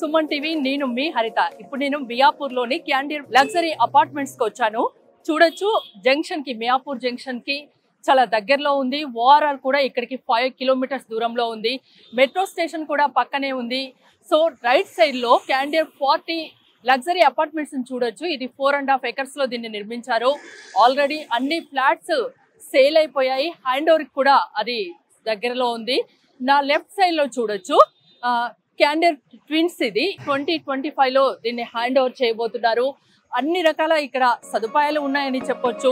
Suman TV నేను మీ హరిత ఇప్పుడు నేను మియాపూర్ లోని క్యాండీర్ లగ్జరీ అపార్ట్మెంట్స్ కి వచ్చాను చూడొచ్చు జంక్షన్ కి మియాపూర్ జంక్షన్ కి చాలా దగ్గరలో ఉంది ఓఆర్ఆర్ కూడా ఇక్కడికి ఫైవ్ కిలోమీటర్స్ దూరంలో ఉంది మెట్రో స్టేషన్ కూడా పక్కనే ఉంది సో రైట్ సైడ్ లో క్యాండీర్ ఫార్టీ లగ్జరీ అపార్ట్మెంట్స్ చూడొచ్చు ఇది ఫోర్ అండ్ హాఫ్ ఎకర్స్ లో దీన్ని నిర్మించారు ఆల్రెడీ అన్ని ఫ్లాట్స్ సేల్ అయిపోయాయి హ్యాండ్ ఓవర్ కూడా అది దగ్గరలో ఉంది నా లెఫ్ట్ సైడ్ లో చూడొచ్చు క్యాండర్ ట్విన్స్ ఇది ట్వంటీ ట్వంటీ ఫైవ్ లో దీన్ని హ్యాండ్ ఓవర్ చేయబోతున్నారు అన్ని రకాల ఇక్కడ సదుపాయాలు ఉన్నాయని చెప్పొచ్చు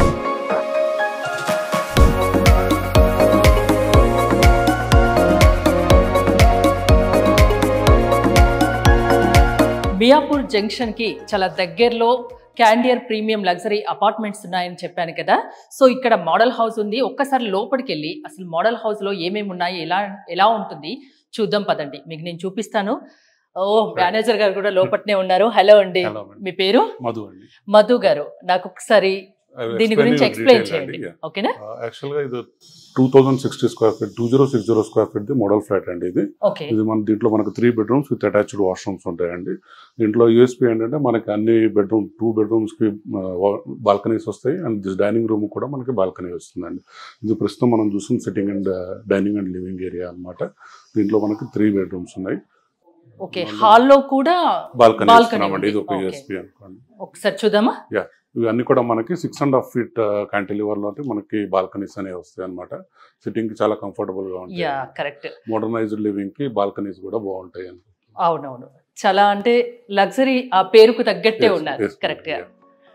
మియాపూర్ జంక్షన్ కి చాలా దగ్గరలో క్యాండియర్ ప్రీమియం లగ్జరీ అపార్ట్మెంట్స్ ఉన్నాయని చెప్పాను కదా సో ఇక్కడ మోడల్ హౌస్ ఉంది ఒక్కసారి లోపలికి వెళ్ళి అసలు మోడల్ హౌస్ లో ఏమేమి ఉన్నాయి ఎలా ఎలా ఉంటుంది చూద్దాం పదండి మీకు నేను చూపిస్తాను ఓ మేనేజర్ గారు కూడా లోపట్నే ఉన్నారు హలో అండి హలో మేడం. మీ పేరు మధు అండి మధు గారు నాకు ఒకసారి దీని గురించి ఎక్స్ప్లెయిన్ చేయండి ఓకేనా యాక్చువల్ గా ఇది two thousand sixty square feet two zero six zero square feet the model flat అండి ఇది ఓకే ఇది మన దీంట్లో మనకు three bedrooms with attached washrooms ఉంటాయండి దీంట్లో యూఎస్పీ ఏంటంటే మనకి అన్ని బెడ్రూమ్ టూ బెడ్రూమ్స్ కి బాల్కనీస్ వస్తాయి అండ్ దిస్ డైనింగ్ రూమ్ కూడా మనకి బాల్కనీ వస్తుందండి ఇది ప్రస్తుతం మనం చూసిన sitting and dining and living area అన్నమాట దీంట్లో మనకి త్రీ బెడ్రూమ్స్ ఉన్నాయి ఓకే హాల్లో కూడా బాల్కనీ Balcony ఇస్తున్నామండి ఇది ఒక ఉంది. యూఎస్పీ అనుకోండి ఒకసారి చూద్దామా ఇవన్నీ కూడా మనకి six and half feet cantilever లో మనకి బాల్కనీస్ అనేవి వస్తాయి అనమాట సిట్టింగ్ కి చాలా కంఫర్టబుల్ గా యా ఉంటాయి కరెక్ట్ మోడర్నైజ్డ్ లివింగ్ కి బాల్కనీస్ కూడా బాగుంటాయి అని అవునవును చాలా అంటే లగ్జరీ ఆ పేరుకు తగ్గట్టే Yes, ఉన్నారు yes, కరెక్ట్ గా yeah.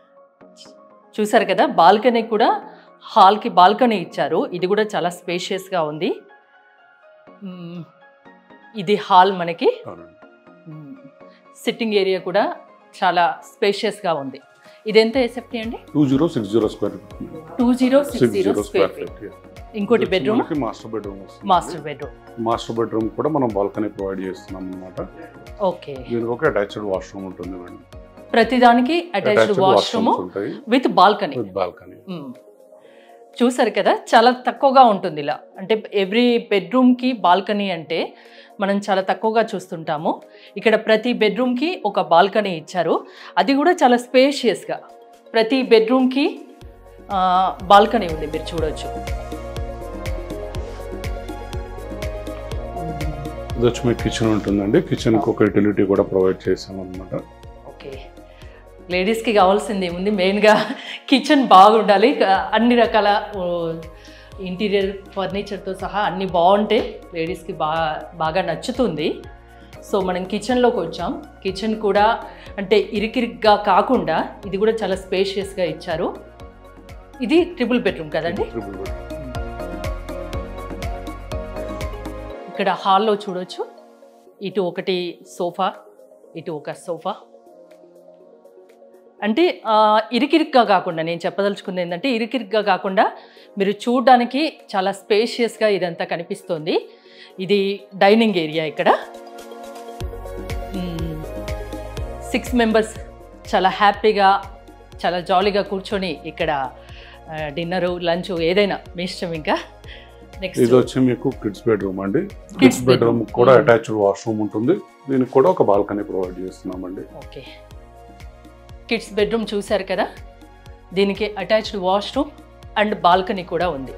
చూసారు కదా బాల్కనీ కూడా హాల్ కి బాల్కనీ ఇచ్చారు ఇది కూడా చాలా స్పేషియస్ గా ఉంది మ్మ్. ఇది హాల్ మనకి అవునండి సిట్టింగ్ ఏరియా కూడా చాలా స్పేషియస్ గా ఉంది ఇది ఎంత ఎస్ఎఫ్టీ అండి two zero six zero square two zero six six zero zero square square feet feet ఇంకోటి bedroom master bedroom master bedroom master bedroom కూడా మనం బాల్కనీ ప్రొవైడ్ చేస్తున్నాం అనమాట ఓకే దీనికి ఒక అటాచ్డ్ వాష్రూమ్ ఉంటుంది మేడం ప్రతిదానికి అటాచ్డ్ వాష్రూమ్ ఉంటాయి విత్ బాల్కనీ విత్ బాల్కనీ మ్మ్. చూసారు కదా చాలా తక్కువగా ఉంటుంది ఇలా అంటే ఎవ్రీ బెడ్రూమ్కి బాల్కనీ అంటే మనం చాలా తక్కువగా చూస్తుంటాము ఇక్కడ ప్రతి బెడ్రూమ్కి ఒక బాల్కనీ ఇచ్చారు అది కూడా చాలా స్పేషియస్గా ప్రతి బెడ్రూమ్కి బాల్కనీ ఉంది మీరు చూడొచ్చు ఇది వచ్చి మీకు కిచెన్ ఉంటుందండి కిచెన్ కి ఒక యూటిలిటీ కూడా ప్రొవైడ్ చేసాం అనమాట ఓకే లేడీస్కి కావాల్సింది ఏముంది మెయిన్గా కిచెన్ బాగుండాలి క- అన్ని రకాల ఓ, ఇంటీరియర్ ఫర్నిచర్తో సహా అన్నీ బాగుంటే లేడీస్కి బాగా బాగా నచ్చుతుంది సో మనం కిచెన్లోకి వచ్చాం కిచెన్ కూడా అంటే ఇరికిరిగ్గా కాకుండా ఇది కూడా చాలా స్పేషియస్గా ఇచ్చారు ఇది ట్రిపుల్ బెడ్రూమ్ కదండి Triple bed. ఇక్కడ హాల్లో చూడొచ్చు ఇటు ఒకటి సోఫా ఇటు ఒక సోఫా అంటే ఆ, ఇరికిరిగ్గా కాకుండా నేను చెప్పదలుచుకుంది ఏంటంటే ఇరికిరిగ్గా కాకుండా మీరు చూడడానికి చాలా స్పేషియస్గా ఇదంతా కనిపిస్తుంది ఇది డైనింగ్ ఏరియా ఇక్కడ సిక్స్ మెంబర్స్ చాలా హ్యాపీగా చాలా జాలీగా కూర్చొని ఇక్కడ డిన్నరు లంచ్ ఏదైనా మీ ఇష్టం ఇంకా నెక్స్ట్ ఇది వచ్చి మీకు కిడ్స్ బెడ్రూమ్ అండి Kids కిడ్స్ బెడ్రూమ్ bedroom. కూడా Mm. అటాచ్డ్ వాష్రూమ్ ఉంటుంది దీనికి కూడా ఒక బాల్కనీ ప్రొవైడ్ చేస్తున్నామండి ఓకే కిడ్స్ బెడ్రూమ్ చూశారు కదా దీనికి అటాచ్డ్ వాష్రూమ్ అండ్ బాల్కనీ కూడా ఉంది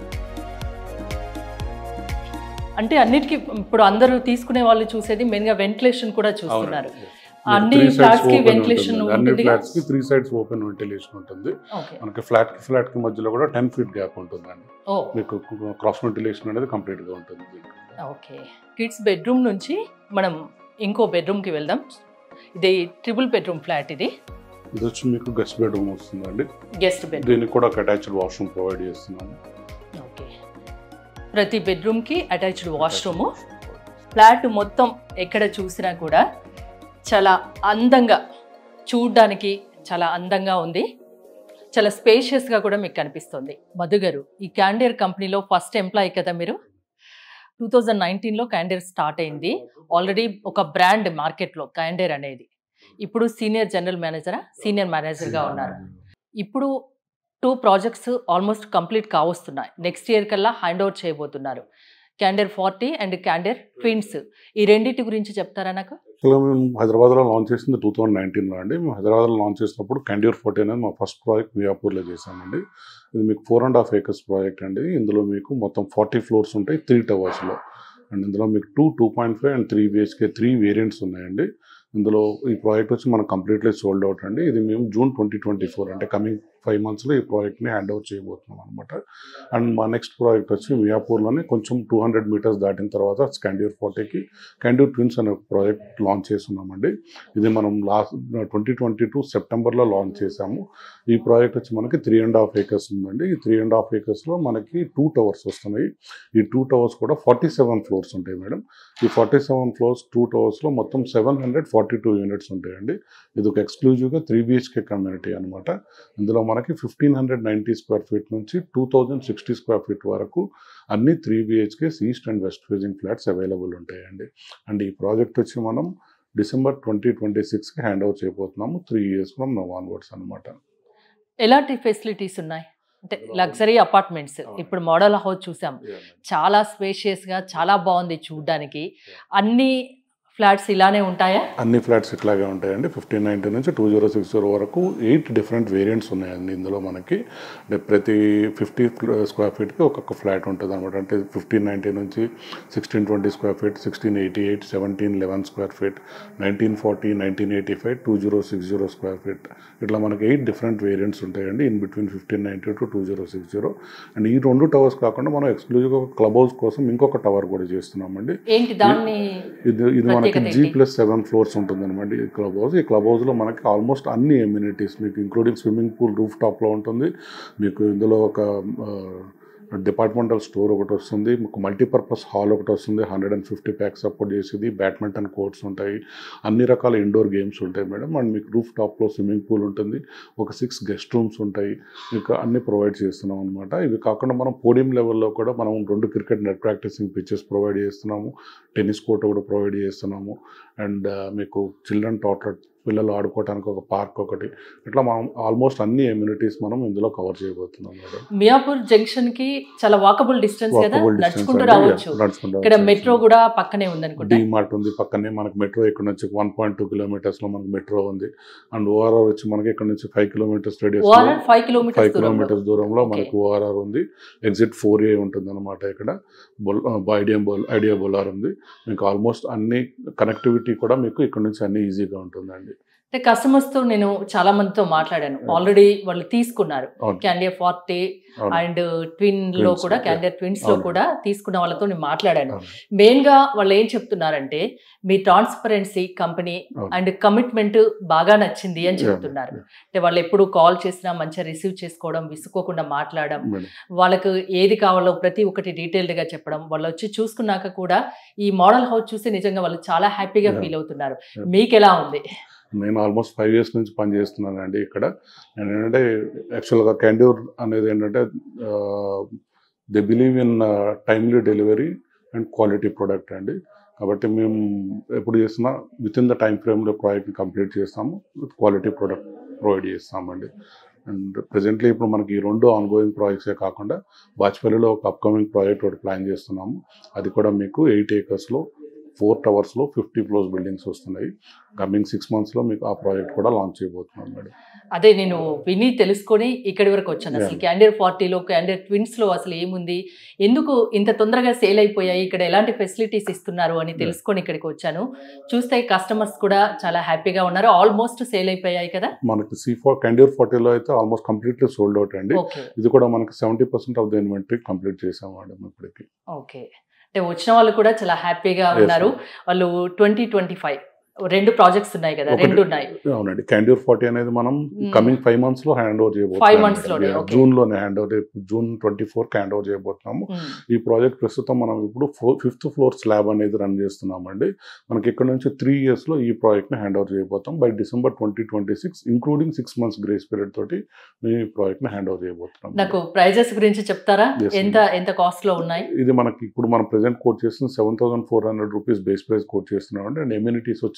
అంటే అన్నిటికీ ఇప్పుడు అందరూ తీసుకునే వాళ్ళు చూసేది మెయిన్గా వెంటిలేషన్ కూడా చూస్తున్నారు అన్ని flats కి ventilation అన్ని ఉంటుందిగా? ఫ్లాట్స్ కి త్రీ సైడ్స్ ఓపెన్ వెంటిలేషన్ ఉంటుంది ఓకే మనకి ఫ్లాట్ కి ఫ్లాట్ కి మధ్యలో కూడా టెన్ ఫీట్ గ్యాప్ ఉంటుందండి ఓ మీకు క్రాస్ వెంటిలేషన్ అనేది కంప్లీట్ గా ఉంటుంది దీనికి. ఓకే కిడ్స్ బెడ్రూమ్ నుంచి మనం ఇంకో బెడ్రూమ్కి వెళ్దాం ఇది ట్రిపుల్ బెడ్రూమ్ ఫ్లాట్ ఇది ఇది వచ్చి మీకు గెస్ట్ బెడ్రూమ్ వస్తుందండి గెస్ట్ బెడ్రూమ్ దీనికి కూడా ఒక అటాచ్డ్ వాష్రూమ్ ప్రొవైడ్ చేస్తున్నాము ఓకే ప్రతి బెడ్రూమ్కి అటాచ్డ్ వాష్రూము ఫ్లాట్ మొత్తం ఎక్కడ చూసినా కూడా చాలా అందంగా చూడ్డానికి చాలా అందంగా ఉంది చాలా స్పేషియస్గా కూడా మీకు కనిపిస్తుంది మధు గారు ఈ క్యాండియర్ కంపెనీలో ఫస్ట్ ఎంప్లాయీ కదా మీరు టూ థౌజండ్ నైన్టీన్లో క్యాండియర్ స్టార్ట్ అయింది ఆల్రెడీ ఒక బ్రాండ్ మార్కెట్లో క్యాండియర్ అనేది ఇప్పుడు సీనియర్ జనరల్ మేనేజరా సీనియర్ మేనేజర్గా ఉన్నారు ఇప్పుడు టూ ప్రాజెక్ట్స్ ఆల్మోస్ట్ కంప్లీట్ కావస్తున్నాయి నెక్స్ట్ ఇయర్ కల్లా హ్యాండ్ ఓవర్ చేయబోతున్నారు Candeur forty and Candeur twins ఈ రెండింటి గురించి చెప్తారా నాకు యాక్చువల్గా మేము హైదరాబాద్లో లాంచ్ చేసింది టూ థౌజండ్ నైన్టీన్లో అండి మేము హైదరాబాద్లో లాంచ్ చేసినప్పుడు క్యాండ్యూర్ ఫోర్టీ అనేది మా ఫస్ట్ ప్రాజెక్ట్ మియాపూర్లో చేసామండి ఇది మీకు four and half acres project అండి ఇందులో మీకు మొత్తం ఫార్టీ ఫ్లోర్స్ ఉంటాయి త్రీ టవర్స్లో అండ్ ఇందులో మీకు two two point five and three BHK three variants ఉన్నాయండి ఇందులో ఈ ప్రాజెక్ట్ వచ్చి మనకు కంప్లీట్లీ సోల్డ్ అవుట్ అండి ఇది మేము జూన్ ట్వంటీ ట్వంటీ ఫోర్ అంటే కమింగ్ ఫైవ్ మంత్స్లో ఈ ప్రాజెక్ట్ని హ్యాండ్ ఓవర్ చేయబోతున్నాం అనమాట అండ్ మా నెక్స్ట్ ప్రాజెక్ట్ వచ్చి మియాపూర్లోనే కొంచెం టూ హండ్రెడ్ మీటర్స్ దాటిన తర్వాత స్కాండ్యూర్ ఫార్టీకి క్యాండ్యూర్ ట్విన్స్ అనే ప్రాజెక్ట్ లాంచ్ చేస్తున్నామండి ఇది మనం లాస్ట్ ట్వంటీ ట్వంటీ టూ సెప్టెంబర్లో లాంచ్ చేసాము ఈ ప్రాజెక్ట్ వచ్చి మనకి త్రీ అండ్ హాఫ్ ఏకర్స్ ఉందండి ఈ త్రీ అండ్ హాఫ్ ఏకర్స్లో మనకి టూ టవర్స్ వస్తున్నాయి ఈ టూ టవర్స్ కూడా ఫార్టీ సెవెన్ ఫ్లోర్స్ ఉంటాయి మేడం ఈ ఫార్టీ సెవెన్ ఫ్లోర్స్ టూ టవర్స్లో మొత్తం seven hundred forty two units ఉంటాయండి ఇది ఒక ఎక్స్క్లూజివ్గా త్రీ బిహెచ్కే కమ్యూనిటీ అనమాట ఇందులో మనకి fifteen hundred ninety square feet నుంచి two thousand sixty square feet వరకు అన్ని three BHKs east and west facing flats available ఉంటాయండి అండ్ ఈ ప్రాజెక్ట్ వచ్చి మనం డిసెంబర్ ట్వంటీ ట్వంటీ సిక్స్కి హ్యాండ్ ఓవర్ చేయబోతున్నాము three years from now onwards అనమాట ఎలాంటి ఫెసిలిటీస్ ఉన్నాయి అంటే లగ్జరీ అపార్ట్మెంట్స్ ఇప్పుడు మోడల్ హౌస్ చూసాం చాలా స్పేషియస్ గా చాలా బాగుంది చూడడానికి అన్ని ఫ్లాట్స్ ఇలానే ఉంటాయా అన్ని ఫ్లాట్స్ ఇట్లాగే ఉంటాయండి ఫిఫ్టీన్ నైన్టీ నుంచి టూ జీరో సిక్స్ జీరో వరకు ఎయిట్ డిఫరెంట్ వేరియంట్స్ ఉన్నాయండి ఇందులో మనకి అంటే ప్రతి ఫిఫ్టీ స్క్వేర్ ఫీట్కి ఒక్కొక్క ఫ్లాట్ ఉంటుంది అనమాట అంటే ఫిఫ్టీన్ నైంటీ నుంచి sixteen twenty square feet sixteen eighty eight seventeen eleven square feet nineteen forty nineteen eighty five two zero six zero square feet ఇట్లా మనకి ఎయిట్ డిఫరెంట్ వేరియంట్స్ ఉంటాయండి in between fifteen ninety to two zero six zero and ఈ రెండు towers కాకుండా మనం ఎక్స్క్లూజివ్గా club house కోసం ఇంకొక టవర్ కూడా చేస్తున్నామండి ఏంటి దాన్ని ఇది ఇది మనకి ప్రత్యేకత జీ ఏంటి? ప్లస్ సెవెన్ ఫ్లోర్స్ ఉంటుంది అనమాట ఈ క్లబ్ హౌస్ ఈ క్లబ్ హౌస్లో మనకి ఆల్మోస్ట్ అన్ని ఎమ్యూనిటీస్ మీకు ఇంక్లూడింగ్ స్విమ్మింగ్ పూల్ రూఫ్ టాప్లో ఉంటుంది మీకు ఇందులో ఒక డిపార్ట్మెంటల్ స్టోర్ ఒకటి వస్తుంది మీకు మల్టీపర్పస్ హాల్ ఒకటి వస్తుంది hundred and fifty pax support చేసేది బ్యాడ్మింటన్ కోర్ట్స్ ఉంటాయి అన్ని రకాల ఇండోర్ గేమ్స్ ఉంటాయి మేడం అండ్ మీకు రూఫ్ టాప్లో స్విమ్మింగ్ పూల్ ఉంటుంది ఒక సిక్స్ గెస్ట్ రూమ్స్ ఉంటాయి మీకు అన్ని ప్రొవైడ్ చేస్తున్నాం అనమాట ఇవి కాకుండా మనం పోడియం లెవెల్లో కూడా మనం రెండు cricket net practicing pitches provide చేస్తున్నాము టెన్నిస్ కోర్ట్ కూడా ప్రొవైడ్ చేస్తున్నాము అండ్ మీకు చిల్డ్రన్ టాటర్ పిల్లలు ఆడుకోవడానికి ఒక పార్క్ ఒకటి ఇట్లా మనం ఆల్మోస్ట్ అన్ని ఎమ్యూనిటీస్ మనం ఇందులో కవర్ చేయబోతున్నాం మేడం మియాపూర్ జంక్షన్ కి చాలా వాకబుల్ డిస్టెన్స్ కదా Walkable distance నడుచుకుంటూ అండి. రావచ్చు Yeah, నడుచుకుంటూ ఇక్కడ రావచ్చు. మెట్రో కూడా పక్కనే ఉందనుకుంటా డి మార్ట్ ఉంది పక్కనే మనకి మెట్రో ఇక్కడ నుంచి వన్ పాయింట్ టూ కిలోమీటర్స్ లో మనకి మెట్రో ఉంది అండ్ ఓఆర్ఆర్ వచ్చి మనకి ఇక్కడ నుంచి five kilometres radius ORR five five kilometres దూరంలో కిలోమీటర్స్ దూరంలో Okay. మనకి ఓఆర్ఆర్ ఉంది ఎగ్జిట్ ఫోర్ ఏ ఉంటుంది అనమాట ఇక్కడ బొల్ ఐడియా బోల్ ఐడియా బొలార్ ఉంది మీకు ఆల్మోస్ట్ అన్ని కనెక్టివిటీ కూడా మీకు ఇక్కడ నుంచి అన్ని ఈజీగా ఉంటుందండి అంటే కస్టమర్స్ తో నేను చాలా మందితో మాట్లాడాను Yeah. ఆల్రెడీ వాళ్ళు తీసుకున్నారు అవును. క్యాండియర్ ఫార్టీ అవును. అండ్ ట్విన్ లో Twins, కూడా yeah. క్యాండియర్ ట్విన్స్ లో అవును. కూడా తీసుకున్న వాళ్ళతో నేను మాట్లాడాను అవును. మెయిన్ గా వాళ్ళు ఏం చెప్తున్నారంటే మీ ట్రాన్స్పరెన్సీ కంపెనీ అవును. అండ్ కమిట్మెంట్ బాగా నచ్చింది అని Yeah, చెప్తున్నారు yeah. అంటే వాళ్ళు ఎప్పుడు కాల్ చేసినా మంచిగా రిసీవ్ చేసుకోవడం విసుకోకుండా మాట్లాడడం మేడం. వాళ్ళకు ఏది కావాలో ప్రతి ఒక్కటి డీటెయిల్డ్ గా చెప్పడం వాళ్ళు వచ్చి చూసుకున్నాక కూడా ఈ మోడల్ హౌస్ చూసి నిజంగా వాళ్ళు చాలా హ్యాపీగా Yeah. ఫీల్ అవుతున్నారు Yeah. మీకు ఎలా ఉంది నేను ఆల్మోస్ట్ ఫైవ్ ఇయర్స్ నుంచి పనిచేస్తున్నానండి ఇక్కడ నేను ఏంటంటే యాక్చువల్గా క్యాండ్యూర్ అనేది ఏంటంటే they believe in timely delivery and quality product అండి కాబట్టి మేము ఎప్పుడు చేసినా విత్ ఇన్ ద టైం ఫ్రేమ్లో ప్రాజెక్ట్ని కంప్లీట్ చేస్తాము విత్ క్వాలిటీ ప్రోడక్ట్ ప్రొవైడ్ చేస్తామండి అండ్ ప్రజెంట్లీ ఇప్పుడు మనకి ఈ రెండు ఆన్గోయింగ్ ప్రాజెక్ట్సే కాకుండా బాచ్పల్లిలో ఒక అప్కమింగ్ ప్రాజెక్ట్ ఒకటి ప్లాన్ చేస్తున్నాము అది కూడా మీకు ఎయిట్ ఏకర్స్లో ఫోర్ టవర్స్లో ఫిఫ్టీ ఫ్లోర్స్ బిల్డింగ్స్ వస్తున్నాయి కమింగ్ సిక్స్ మంత్స్లో మీకు ఆ ప్రాజెక్ట్ కూడా లాంచ్ చేయబోతున్నాం మేడం అదే నేను విని తెలుసుకొని ఇక్కడి వరకు వచ్చాను అసలు Yeah. క్యాండియర్ ఫార్టీలో క్యాండియర్ ట్విన్స్ లో అసలు ఏముంది ఎందుకు ఇంత తొందరగా సేల్ అయిపోయాయి ఇక్కడ ఎలాంటి ఫెసిలిటీస్ ఇస్తున్నారు అని తెలుసుకొని ఇక్కడికి వచ్చాను చూస్తే కస్టమర్స్ కూడా చాలా హ్యాపీగా ఉన్నారు ఆల్మోస్ట్ సేల్ అయిపోయాయి కదా మనకి సి ఫోర్ క్యాండియర్ ఫార్టీలో అయితే ఆల్మోస్ట్ కంప్లీట్లీ సోల్డ్ అవుట్ అండి ఓకే ఇది కూడా మనకి seventy percent of the inventory complete చేసాం మేడం ఇప్పటికి ఓకే అంటే వచ్చిన వాళ్ళు కూడా చాలా హ్యాపీగా Yes, ఉన్నారు వాళ్ళు ట్వంటీ ట్వంటీ ఫైవ్ రెండు ప్రాజెక్ట్స్ ఉన్నాయి కదా ఒకటి- రెండు ఉన్నాయి అవునండి క్యాండియర్ ఫార్టీ అనేది మనం Hmm. కమింగ్ ఫైవ్ మంత్స్ లో హ్యాండ్ ఓవర్ Five months లోనే, okay. జూన్ లోనే hand over June twenty four hand over చేయబోతున్నాము ఉమ్, ఈ ప్రాజెక్ట్ ప్రస్తుతం మనం ఇప్పుడు ఫోర్ ఫిఫ్త్ ఫ్లోర్ స్లాబ్ అనేది రన్ చేస్తున్నామండి మనకి ఇక్కడ నుంచి త్రీ ఇయర్స్ లో ఈ ప్రాజెక్ట్ ని హ్యాండ్ ఓవర్ చేయబోతాం by December twenty twenty six including six months grace period తోటి ఈ ప్రాజెక్ట్ ని హ్యాండ్ ఓవర్ చేయబోతున్నాం నాకు ప్రైజెస్ గురించి చెప్తారా Yes, ఎంత ఎంత కాస్ట్ లో ఉన్నాయి ఇది మనకి ఇప్పుడు మనం ప్రెసెంట్ కోట్ చేస్తున్న seven thousand four hundred rupees base price quote చేస్తున్నాం అండి అండ్ ఎమ్యూనిటీస్ వచ్చి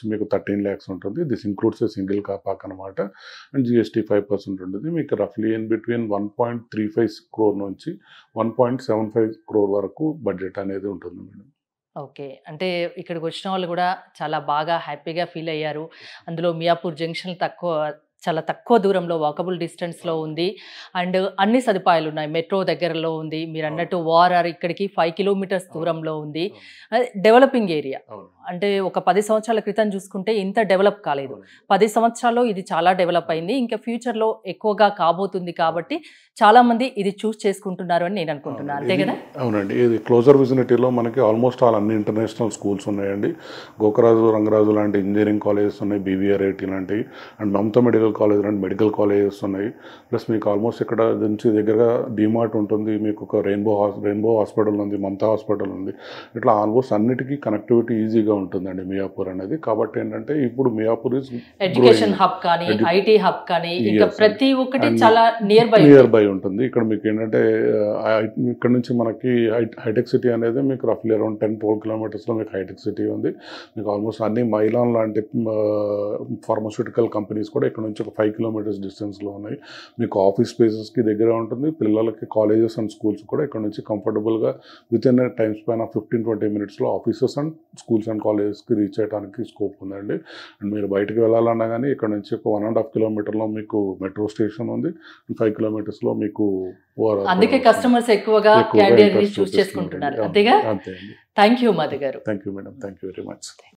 మీకు థర్టీన్ ల్యాక్స్ ఉంటుంది this includes a single car park అనమాట అండ్ జిఎస్టీ ఫైవ్ పర్సెంట్ ఉంటుంది మీకు రఫ్లీ in between one point three five crore నుంచి one point seven five crore వరకు బడ్జెట్ అనేది ఉంటుంది మేడం ఓకే అంటే ఇక్కడికి వచ్చిన వాళ్ళు కూడా చాలా బాగా హ్యాపీగా ఫీల్ అయ్యారు అందులో మియాపూర్ జంక్షన్ తక్కువ చాలా తక్కువ దూరంలో వాకబుల్ డిస్టెన్స్లో ఉంది అండ్ అన్ని సదుపాయాలు ఉన్నాయి మెట్రో దగ్గరలో ఉంది మీరు అన్నట్టు వారార్ ఇక్కడికి ఫైవ్ కిలోమీటర్స్ దూరంలో ఉంది డెవలపింగ్ ఏరియా అవును అంటే ఒక పది సంవత్సరాల క్రితం చూసుకుంటే ఇంత డెవలప్ కాలేదు పది సంవత్సరాల్లో ఇది చాలా డెవలప్ అయింది ఇంకా ఫ్యూచర్లో ఎక్కువగా కాబోతుంది కాబట్టి చాలా మంది ఇది చూస్ చేసుకుంటున్నారు అని నేను అనుకుంటున్నాను అంతే కదా అవునండి ఇది క్లోజర్ విజినిటీలో మనకి ఆల్మోస్ట్ ఆల్ అన్ని ఇంటర్నేషనల్ స్కూల్స్ ఉన్నాయండి గోకరాజు రంగరాజు లాంటి ఇంజనీరింగ్ కాలేజెస్ ఉన్నాయి బీవీఆర్ ఐటీ లాంటి అండ్ మమతా మెడికల్ కాలేజ్ లాంటి మెడికల్ కాలేజెస్ ఉన్నాయి ప్లస్ మీకు ఆల్మోస్ట్ ఇక్కడ నుంచి దగ్గరగా డిమార్ట్ ఉంటుంది మీకు ఒక రెయిన్బో హాస్ రెయిన్బో హాస్పిటల్ ఉంది మమతా హాస్పిటల్ ఉంది ఇట్లా ఆల్మోస్ట్ అన్నిటికీ కనెక్టివిటీ ఈజీగా ఉంటుందండి మియాపూర్ అనేది కాబట్టి ఏంటంటే ఇప్పుడు మియాపూర్ ఇస్ ఎడ్యుకేషన్ హబ్ కానీ Edu- ఐటీ హబ్ కానీ ఇంకా Yes, ప్రతి ఒక్కటి And చాలా నియర్ బై నియర్ బై ఉంటుంది ఇక్కడ మీకు ఏంటంటే ఆ, ఇక్కడ నుంచి మనకి హై- హైటెక్ సిటీ అనేది మీకు రఫ్లీ అరౌండ్ టెన్ ట్వెల్వ్ కిలోమీటర్స్లో మీకు హైటెక్ సిటీ ఉంది మీకు ఆల్మోస్ట్ అన్ని మైలాన్ లాంటి ఫార్మస్యూటికల్ కంపెనీస్ కూడా ఇక్కడ నుంచి ఒక ఫైవ్ కిలోమీటర్స్ డిస్టెన్స్లో ఉన్నాయి మీకు ఆఫీస్ స్పేసెస్కి దగ్గర ఉంటుంది పిల్లలకి కాలేజెస్ అండ్ స్కూల్స్ కూడా ఇక్కడ నుంచి కంఫర్టబుల్గా with in time span of fifteen twenty మినిట్స్లో ఆఫీసెస్ అండ్ స్కూల్స్ అండ్ కాలేజెస్కి రీచ్ అయ్యడానికి స్కోప్ ఉందండి అండ్ మీరు బయటకు వెళ్ళాలన్నా కానీ ఇక్కడ నుంచి ఒక వన్ అండ్ హాఫ్ కిలోమీటర్లో మీకు మెట్రో స్టేషన్ ఉంది ఫైవ్ కిలోమీటర్స్లో మీకు overall అందుకే కస్టమర్స్ ఎక్కువగా ఎక్కువగా క్యాండిడేట్ interest చూస్ చూపిస్తుంటారు. చేసుకుంటున్నారు అవును, అంతేగా అంతే అండి థ్యాంక్ యూ మధు గారు thank you madam thank you very much